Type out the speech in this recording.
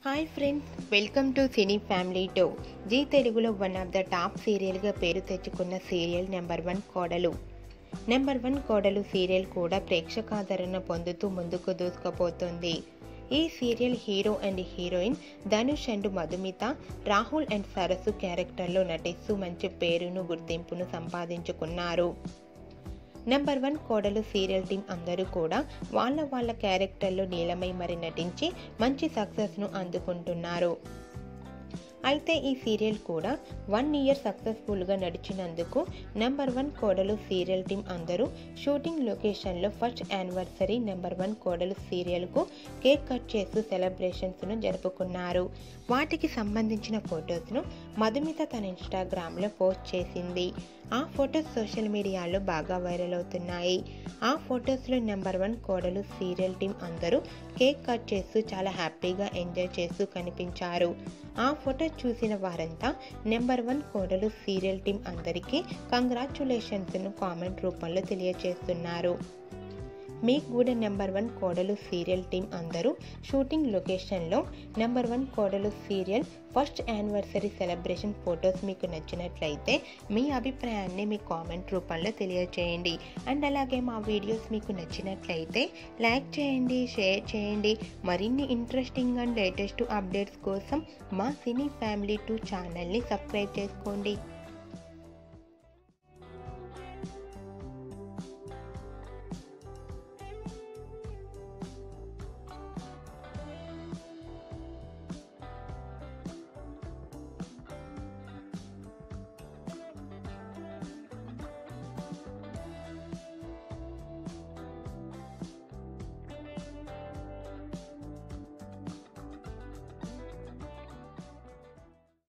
hi friends welcome to cine family two Zee తెలుగులో one of the top సీరియల్గా పేరు తెచ్చుకున్న సీరియల్ నెంబర్ వన్ కోడలు నెంబర్ వన్ కోడలు సీరియల్ కూడా ప్రేక్షకాదరణ పొందుతూ ముందుకు దూసుకుపోతుంది ఈ serial hero and heroine Dhanush and Madhumitha Rahul and Sarasu క్యారెక్టర్లో నటిస్తూ మంచి పేరును గుర్తింపును సంపాదించుకున్నారు నెంబర్ వన్ కోడలు సీరియల్ టీం అందరూ కూడా వాళ్ళ వాళ్ళ క్యారెక్టర్లో నీలమై మరి నటించి మంచి సక్సెస్ను అందుకుంటున్నారు అయితే ఈ సీరియల్ కూడా వన్ ఇయర్ సక్సెస్ఫుల్గా నడిచినందుకు నెంబర్ వన్ కోడలు సీరియల్ టీం అందరూ షూటింగ్ లొకేషన్లో ఫస్ట్ యానివర్సరీ నెంబర్ వన్ కోడలు సీరియల్కు కేక్ కట్ చేస్తూ సెలబ్రేషన్స్ను జరుపుకున్నారు వాటికి సంబంధించిన ఫొటోస్ను మధుమిత తన ఇన్స్టాగ్రామ్లో పోస్ట్ చేసింది ఆ ఫొటోస్ సోషల్ మీడియాలో బాగా వైరల్ అవుతున్నాయి ఆ ఫొటోస్లో నెంబర్ వన్ కోడలు సీరియల్ టీం అందరూ కేక్ కట్ చేస్తూ చాలా హ్యాపీగా ఎంజాయ్ చేస్తూ కనిపించారు ఆ ఫోటో చూసిన వారంతా నెంబర్ వన్ కోడలు సీరియల్ టీం అందరికీ కంగ్రాచులేషన్స్ను కామెంట్ రూపంలో తెలియజేస్తున్నారు మీకు కూడా నెంబర్ వన్ కోడలు సీరియల్ టీం అందరూ షూటింగ్ లొకేషన్లో నెంబర్ వన్ కోడలు serial first anniversary celebration photos మీకు నచ్చినట్లయితే మీ అభిప్రాయాన్ని మీ కామెంట్ రూపంలో తెలియజేయండి అండ్ అలాగే మా వీడియోస్ మీకు నచ్చినట్లయితే లైక్ చేయండి షేర్ చేయండి మరిన్ని ఇంట్రెస్టింగ్ అండ్ లేటెస్ట్ అప్డేట్స్ కోసం మా సినీ ఫ్యామిలీ టూ ఛానల్ని సబ్స్క్రైబ్ చేసుకోండి